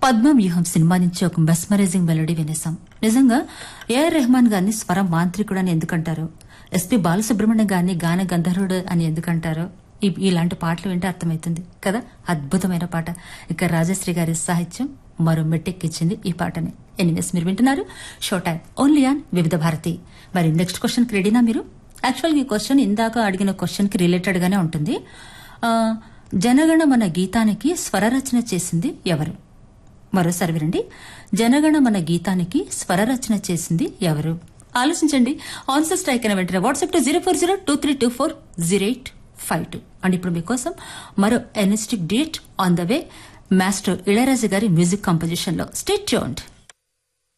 పద్మవ్యూహం cinema నుంచి ఒక mesmerising melody వినేసాం నిజంగా ఏఆర్ రెహమాన్ గారిని స్వర మాంత్రికుడు అని ఎందుకంటారు ఎస్పి బాలసుబ్రహ్మణ్యం గారిని గాన గంధర్వుడు అని ఎందుకంటారు ఈ- ఇలాంటి పాటలు వింటే అర్థమవుతుంది కదా అద్భుతమైన పాట ఇక రాజశ్రీ గారి సాహిత్యం మరో మెట్టెక్కిచ్చింది ఈ పాటని ఎనీవేస్ మీరు వింటున్నారు షో టైం ఓన్లీ ఆన్ వివిధ భారతి మరి నెక్స్ట్ క్వశ్చన్ రెడీనా మీరు యాక్చువల్గా ఈ క్వశ్చన్ ఇందాక అడిగిన క్వశ్చన్ కి రిలేటెడ్ గానే ఉంటుంది ఆ, జనగణ మన గీతానికి స్వరరచన చేసింది ఎవరు మరోసారి వినండి జనగణ మన గీతానికి స్వరరచన చేసింది ఎవరు ఆలోచించండి ఆన్సర్ స్ట్రైక్ అయిన వెంటనే WhatsApp to zero four zero two three two four zero eight five two and ఇప్పుడు మీకోసం మరో ఎనస్టిక్ date on the way master Ilaiyaraaja garu music composition లో స్టేట్ ట్యూన్డ్